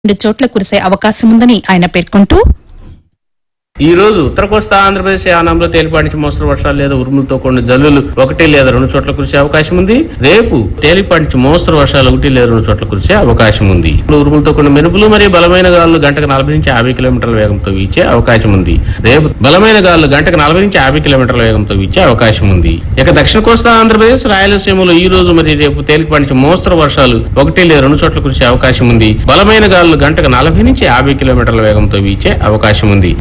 రెండు చోట్ల కురిసే అవకాశం ఉందని ఆయన పేర్కొంటూ ఈ రోజు ఉత్తర కోస్తా ఆంధ్రప్రదేశ్ యానంలో తేలిపాటి నుంచి మోస్తరు వర్షాలు లేదా ఉరుములతో కొన్ని జల్లులు ఒకటి లేదా రెండు చోట్ల కురిసే అవకాశం ఉంది రేపు తేలిపాటి నుంచి మోస్తరు వర్షాలు ఒకటి లేదా రెండు చోట్ల కురిసే అవకాశం ఉంది ఇప్పుడు ఉరుములతో కొన్ని మెరుపులు మరియు బలమైన గాలులు గంటకు నలభై నుంచి యాభై కిలోమీటర్ల వేగంతో వీచే అవకాశం ఉంది రేపు బలమైన గాలులు గంటకు నలభై నుంచి యాభై కిలోమీటర్ల వేగంతో వీచే అవకాశం ఉంది ఇక దక్షిణ కోస్తా ఆంధ్రప్రదేశ్ రాయలసీమలో ఈ రోజు మరియు రేపు తేలిపాటి నుంచి మోస్తరు వర్షాలు ఒకటి లేదా రెండు చోట్ల కురిసే అవకాశం ఉంది బలమైన గాలులు గంటకు నలభై నుంచి యాభై కిలోమీటర్ల వేగంతో వీచే అవకాశం ఉంది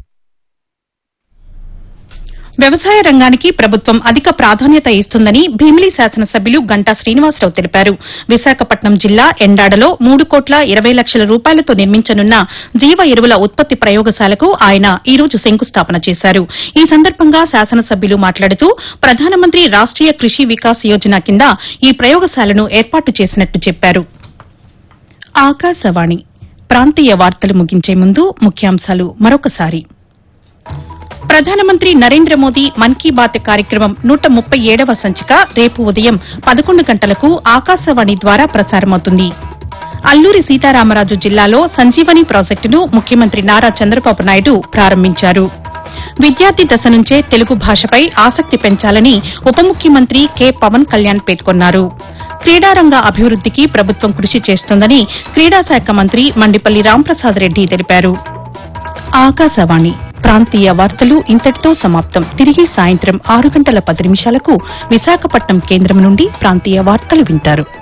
వ్యవసాయ రంగానికి ప్రభుత్వం అధిక ప్రాధాన్యత ఇస్తుందని భీమిలి శాసనసభ్యులు గంటా శ్రీనివాసరావు తెలిపారు విశాఖపట్నం జిల్లా ఎండాడలో మూడు కోట్ల ఇరవై లక్షల రూపాయలతో నిర్మించనున్న జీవ ఎరువుల ఉత్పత్తి ప్రయోగశాలకు ఆయన ఈ రోజు శంకుస్థాపన చేశారు ఈ సందర్భంగా శాసనసభ్యులు మాట్లాడుతూ ప్రధానమంత్రి రాష్ట్రీయ కృషి వికాస్ యోజన కింద ఈ ప్రయోగశాలను ఏర్పాటు చేసినట్టు చెప్పారు ఆకాశవాణి ప్రాంతీయ వార్తలు ముగించే ముందు ముఖ్యాంశాలు మరొకసారి ప్రధానమంత్రి నరేంద్ర మోదీ మన్ కీ బాత్ కార్యక్రమం నూట ముప్పై ఏడవ సంచిక రేపు ఉదయం పదకొండు గంటలకు ఆకాశవాణి ద్వారా ప్రసారమవుతుంది అల్లూరి సీతారామరాజు జిల్లాలో సంజీవని ప్రాజెక్టును ముఖ్యమంత్రి నారా చంద్రబాబు నాయుడు ప్రారంభించారు విద్యార్థి దశ నుంచే తెలుగు భాషపై ఆసక్తి పెంచాలని ఉప ముఖ్యమంత్రి కె పవన్ కళ్యాణ్ పేర్కొన్నారు క్రీడారంగ అభివృద్దికి ప్రభుత్వం కృషి చేస్తోందని క్రీడా శాఖ మంత్రి మండిపల్లి రాంప్రసాద్ రెడ్డి తెలిపారు ఆకాశవాణి ప్రాంతీయ వార్తలు ఇంతటితో సమాప్తం తిరిగి సాయంత్రం ఆరు గంటల పది నిమిషాలకు విశాఖపట్నం కేంద్రం నుండి ప్రాంతీయ వార్తలు వింటారు